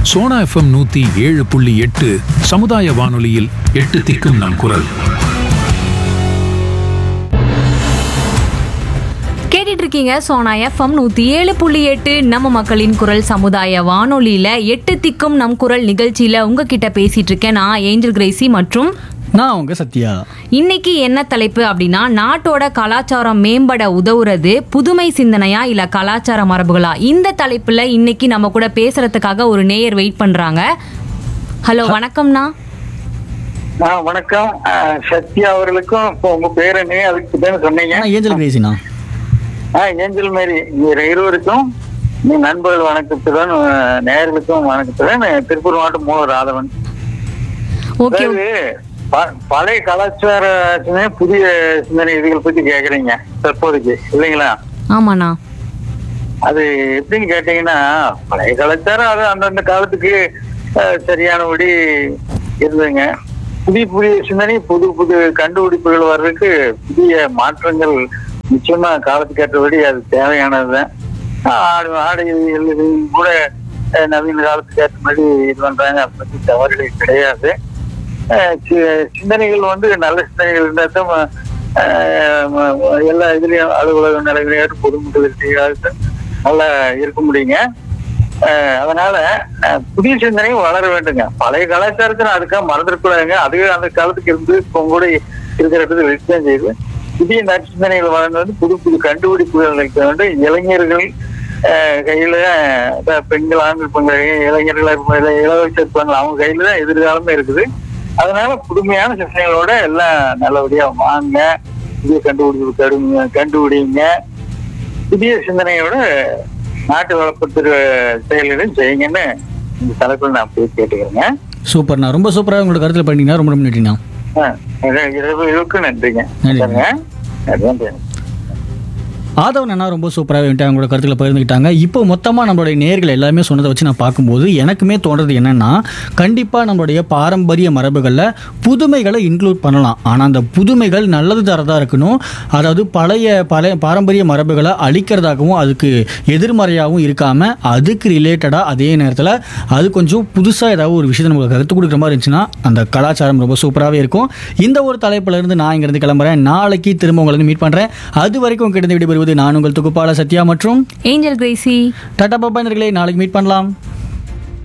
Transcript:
Sona FM நூத்தி ஏழு புள்ளி எட்டு சமுதாய வானொலியில் எட்டு திக்கும் நம் குரல் கேட்டுட்டு இருக்கீங்க சோனா எஃப்எம் நூத்தி ஏழு புள்ளி எட்டு நம்ம மக்களின் குரல் சமுதாய வானொலியில எட்டு திக்கும் நம் குரல் நிகழ்ச்சியில உங்ககிட்ட பேசிட்டு இருக்கேன் நான் ஏஞ்சல் கிரேசி மற்றும் நான் உங்க சத்யா இன்னைக்கு என்ன தலைப்பு அப்படின்னா நாட்டோட கலாச்சாரம் மேம்பட உதவுறது புதுமை சிந்தனையா இல்ல கலாச்சார மரபுகளா இந்த தலைப்புல இன்னைக்கு நம்ம கூட பேசுறதுக்காக ஒரு நேயர் வெயிட் பண்றாங்க ஹலோ வணக்கம்ண்ணா ஆ, வணக்கம் ஆ, சத்யா அவர்களுக்கும் இப்போ உங்க பேர் என்ன அதுக்கு தானே சொன்னீங்க நான் ஏஞ்சல் கிரேசினா ஆ, ஏஞ்சல் மேரி இங்க இருவருக்கும் நீ நண்பர்கள் வணக்கத்துடன் ஆ, நேயர்களுக்கும் வணக்கத்துடன் திருப்பூர் மாவட்டம் மூல ராதவன் ஓகே அதாவது ப- பழைய கலாச்சார சிந்தனை, புதிய சிந்தனை இதுகள் பத்தி கேக்குறீங்க தற்போதைக்கு இல்லைங்களா ஆமாண்ணா அது எப்படின்னு கேட்டீங்கன்னா பழைய கலாச்சாரம் அது அந்தந்த காலத்துக்கு அஹ், சரியானபடி இருந்ததுங்க புதிய புதிய சிந்தனை புது புது கண்டுபிடிப்புகள் வர்றதுக்கு புதிய மாற்றங்கள் நிச்சயமா காலத்துக்கு ஏற்றபடி அது தேவையானதுதான் ஆடு ஆடை இது கூட அஹ், நவீன காலத்துக்கு ஏற்ற மாதிரி இது பண்றாங்க அதை பத்தி தவறுகள் கிடையாது அஹ், சி- சிந்தனைகள் வந்து நல்ல சிந்தனைகள் இருந்தால் தான் அஹ், ம- ம- எல்லா இதுலயும் அலுவலக நிலையிலும் பொதுமக்களுக்கு நல்லா இருக்க முடியுங்க அஹ், அதனால அஹ், புதிய சிந்தனையும் வளர வேண்டுங்க பழைய கலாச்சாரத்தை நான் அதுக்காக மறந்துடக்கூடாதுங்க அது அந்த காலத்துக்கு இருந்து இப்போ கூட இருக்கிற இடத்துல இருக்கதான் செய்யுது புதிய நற்சிந்தனைகள் வளர்ந்து வந்து புது புது கண்டுபிடிப்புகள் வைக்க வேண்டும் இளைஞர்கள் அஹ், கையில அஹ், பெண்கள் ஆண்கள் பெண்கள் இளைஞர்கள் இருப்பாங்க, இளவரசர் இருப்பாங்க அவங்க கையில தான் எதிர்காலமே இருக்குது அதனால புதுமையான சிந்தனைகளோட எல்லாம் நல்லபடியா வாங்க புதிய கண்டுபிடிப்பு கடுங்க கண்டுபிடிங்க புதிய சிந்தனையோட நாட்டு வளர்ப்பு செயல்களையும் செய்யுங்கன்னு இந்த தலைப்பில் நான் போய் கேட்டுக்கிறேங்க சூப்பர்ண்ணா ரொம்ப சூப்பராக உங்களோட கருத்தில் பண்ணீங்கன்னா ரொம்ப ரொம்ப நன்றிண்ணா ஆ, இர- இரவு இருக்கு நன்றிங்க நன்றி. சரிங்க. நன்றி ஆதவன் அண்ணா ரொம்ப சூப்பராக வந்துட்டு அவங்களோட கருத்துக்களை பகிர்ந்துக்கிட்டாங்க இப்போ மொத்தமாக நம்மளுடைய நேர்கள் எல்லாமே சொன்னதை வச்சு நான் பார்க்கும்போது எனக்குமே தோன்றது என்னன்னா கண்டிப்பாக நம்மளுடைய பாரம்பரிய மரபுகளில் புதுமைகளை இன்க்ளூட் பண்ணலாம் ஆனால் அந்த புதுமைகள் நல்லது தரதாக இருக்கணும் அதாவது பழைய பழைய பாரம்பரிய மரபுகளை அழிக்கிறதாகவும் அதுக்கு எதிர்மறையாகவும் இருக்காமல் அதுக்கு ரிலேட்டடாக அதே நேரத்தில் அது கொஞ்சம் புதுசாக ஏதாவது ஒரு விஷயத்தை நமக்கு கற்றுக் கொடுக்குற மாதிரி இருந்துச்சுன்னா அந்த கலாச்சாரம் ரொம்ப சூப்பராகவே இருக்கும் இந்த ஒரு தலைப்புல இருந்து நான் இங்கிருந்து கிளம்புறேன் நாளைக்கு திரும்ப உங்களை வந்து மீட் பண்ணுறேன் அது வரைக்கும் கிட்ட விடைபெறுவது நான் உங்கள் தொகுப்பாளர் சத்யா மற்றும் ஏஞ்சல் கிரேசி டாடா பாபா நேயர்களே நாளைக்கு மீட் பண்ணலாம்